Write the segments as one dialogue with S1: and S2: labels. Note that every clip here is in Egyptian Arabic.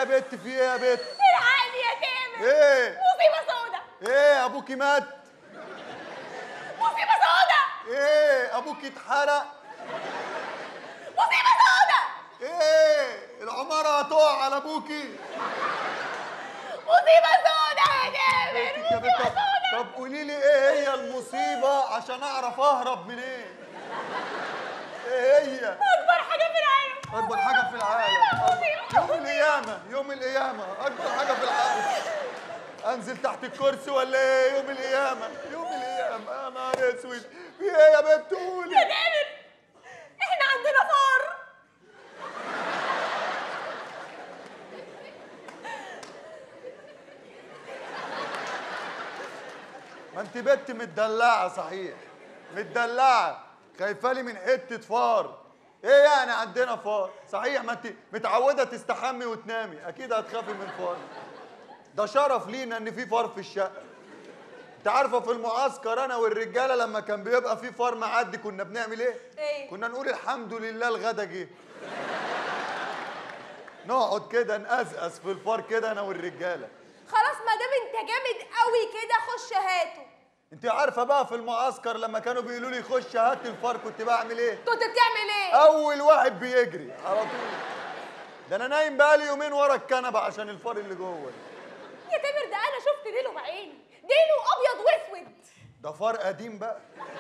S1: يا بت في ايه يا بت
S2: الحقني يا تامر
S1: ايه
S2: مصيبه سودا
S1: ايه ابوكي مات
S2: مصيبه سودا
S1: ايه ابوكي اتحرق
S2: مصيبه سودا
S1: ايه العماره هتقع على ابوكي
S2: مصيبه سودا يا تامر
S1: بنتك يا بت
S2: مصيبه
S1: طب-
S2: سودا
S1: طب قولي لي ايه هي المصيبه عشان اعرف اهرب منين ايه هي
S2: اكبر حاجه في العالم
S1: اكبر حاجه في العالم
S2: مصيبة.
S1: يوم القيامه يوم القيامه اكبر حاجه في العالم انزل تحت الكرسي ولا ايه يوم القيامه يوم القيامه يا نهار اسود في ايه يا بنت
S2: يا
S1: قولي
S2: تامر احنا عندنا فار
S1: ما انت بنت متدلعه صحيح متدلعه خايفه لي من حته فار ايه يعني عندنا فار صحيح ما انت متعوده تستحمي وتنامي اكيد هتخافي من فار ده شرف لينا ان في فار في الشقه انت عارفه في المعسكر انا والرجاله لما كان بيبقى في فار معدي كنا بنعمل ايه
S2: ايه؟
S1: كنا نقول الحمد لله الغدا جه نقعد كده نقزقز في الفار كده انا والرجاله
S2: خلاص ما دام انت جامد قوي كده خش هاته
S1: انت عارفه بقى في المعسكر لما كانوا بيقولوا لي خش هات الفار كنت بعمل ايه
S2: كنت بتعمل ايه
S1: اول واحد بيجري على طول ده انا نايم بقالي يومين ورا الكنبه عشان الفار اللي جوه
S2: يا تامر ده انا شفت ديله بعيني ديله ابيض واسود
S1: ده فار قديم بقى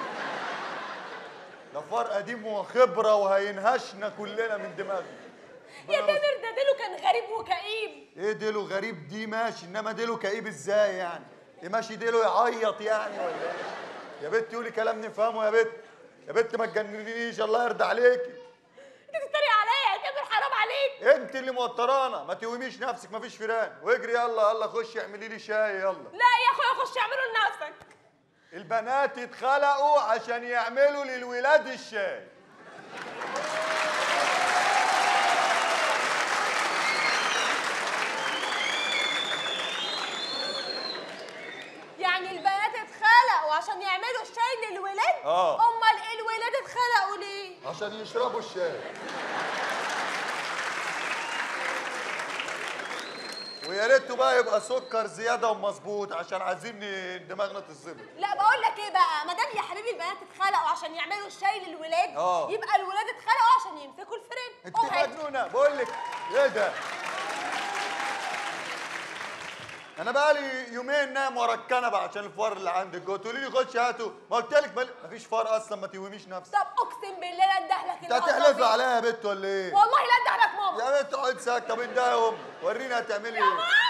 S1: ده فار قديم وخبره وهينهشنا كلنا من دماغنا
S2: يا تامر ده ديله كان غريب وكئيب
S1: ايه ديله غريب دي ماشي انما ديله كئيب ازاي يعني ايه ماشي ديله يعيط يعني ولا ايه يا بنت قولي كلام نفهمه يا بنت يا بنت ما تجننيش الله يرضى عليكي
S2: انت بتتريق عليا يا تامر حرام عليك
S1: انت اللي موترانا ما توهميش نفسك ما فيش فيران واجري يلا يلا خشي اعملي لي شاي يلا
S2: لا يا اخويا خش اعمله لنفسك
S1: البنات اتخلقوا عشان يعملوا للولاد الشاي
S2: يعني البنات اتخلقوا عشان يعملوا الشاي للولاد
S1: اه.
S2: امال الولاد اتخلقوا ليه
S1: عشان يشربوا الشاي ويا ريته بقى يبقى سكر زياده ومظبوط عشان عايزين ن- دماغنا تظبط
S2: لا بقول لك ايه بقى ما دام يا حبيبي البنات اتخلقوا عشان يعملوا الشاي للولاد
S1: اه.
S2: يبقى الولاد اتخلقوا عشان يمسكوا الفرن
S1: انت
S2: قوم هات.
S1: مجنونه بقول لك ايه ده انا بقى لي يومين نايم ورا الكنبه عشان الفار اللي عندك جوه تقولي لي خش هاته ما قلت لك مال- مفيش فار اصلا ما توهميش نفسك
S2: طب اقسم بالله لا اندهلك
S1: انت هتحلفي عليها يا بت ولا ايه
S2: والله لا اندهلك ماما
S1: يا بنت اقعد ساكته طب ده يا ام ورينا هتعملي ايه